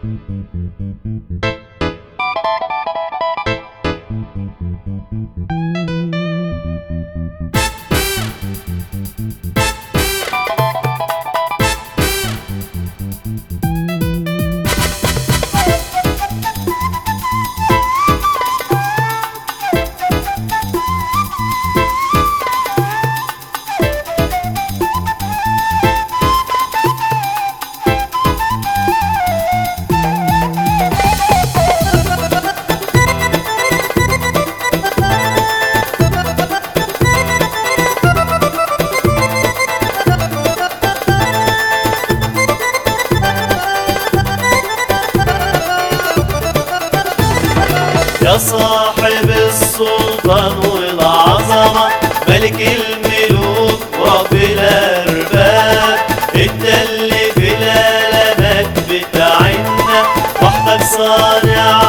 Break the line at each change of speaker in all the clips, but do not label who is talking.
يا صاحب السلطان والعظمة ملك الملوك ورب الأرباب انت اللي في العالمات بتاعنا وحدك صانع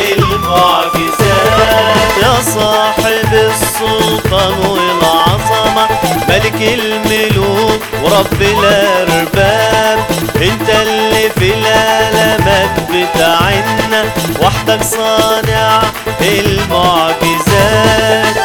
المعجزات يا صاحب السلطان والعظمة ملك الملوك ورب الأرباب انت اللي في العالمات بتاعنا وحدك صانع المعجزات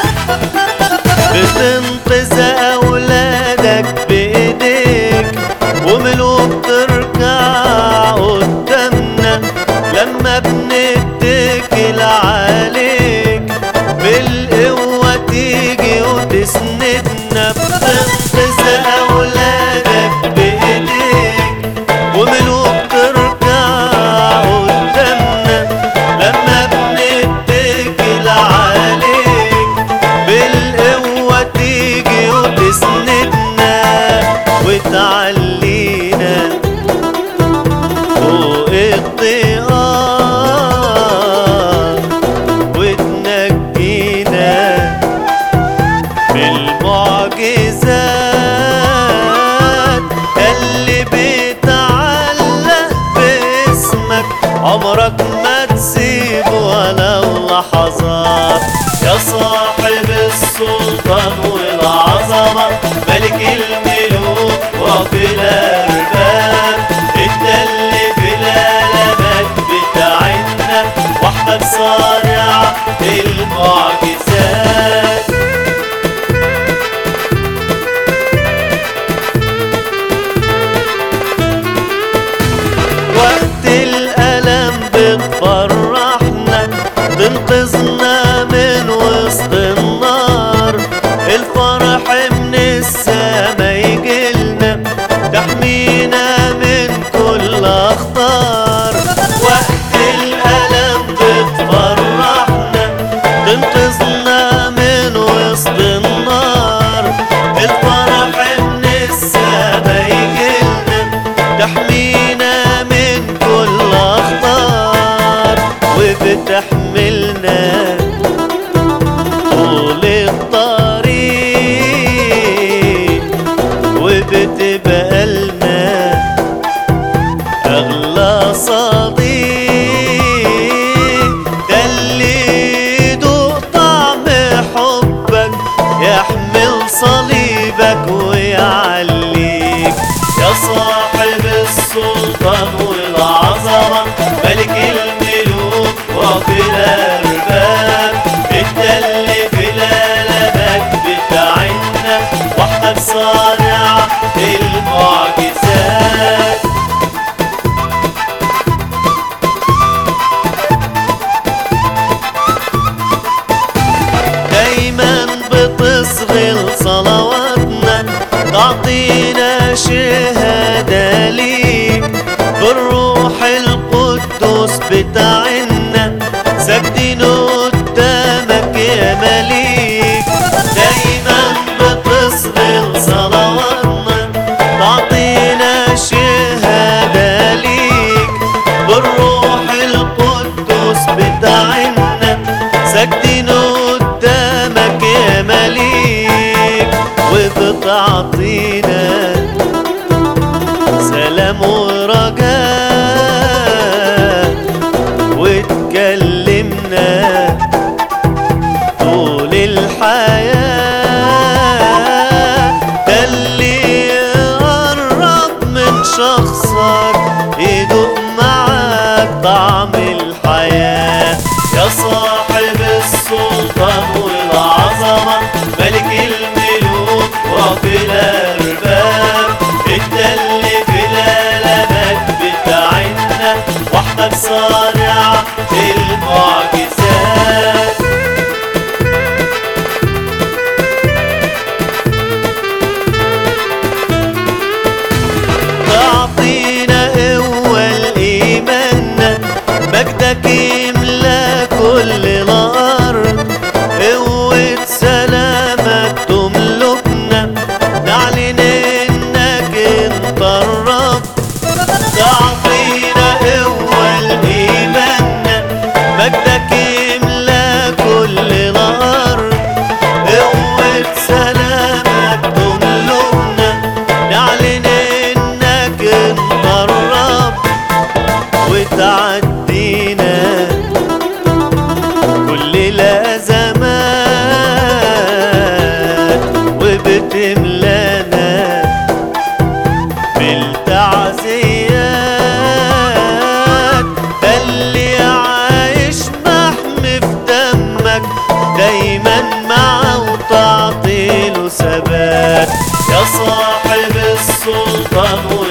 بتنقذ أولادك بإيديك وملوك تركع قدامنا لما بنتكل عليك بالقوة تيجي وتسندنا بتنقذ أولادك بإيديك وملوك تركع قدامنا لما بنتكل عليك بالقوة تيجي وتسندنا وتعلينا فوق الطيار وتنجينا بالمعجزات اللي بيتعلق باسمك عمرك ما تسيبه ولو لحظات يا صاحب السلطان والعظمة ملك الملوك ورب الأرباب انت اللي في العالمات بتاعنا وحدك صانع المعجزات وقت الألم بتفرحنا تنقذنا من وسط النار الفرح من السما يجيلنا تحمينا من كل أخطار وقت الألم بتفرحنا تنقذنا من وسط النار الفرح من السما يجيلنا تحمينا من كل أخطار وبتحملنا طول الطريق وبتبقى لنا أغلى صديق ده اللي يدوق طعم حبك يحمل صليبك ويعليك يا صاحب السلطان والعظمة ملك الملوك ورب الأرباب انت اللي في العالمات بتاعنا وحدك صانع المعجزات دايما بتصغي صلواتنا تعطينا شهادة ليك بالروح طعم الحياة يا صاحب السلطان والعظمة ملك الملوك ورب الأرباب انت اللي في الالمات بتاعنا وحدك صانع المعجزات تعطينا قوة لإيماننا مجدك يملى كل الأرض قوة سلامك تملكنا نعلن إنك أنت الرب تعطينا قوة لإيماننا مجدك يملى كل الأرض قوة سلامك تملكنا نعلن إنك أنت الرب وتعدينا كل الأزمات وبتملانا بالتعزيات ده اللي عايش محمي في دمك دايما معه وتعطيله ثبات يا صاحب السلطان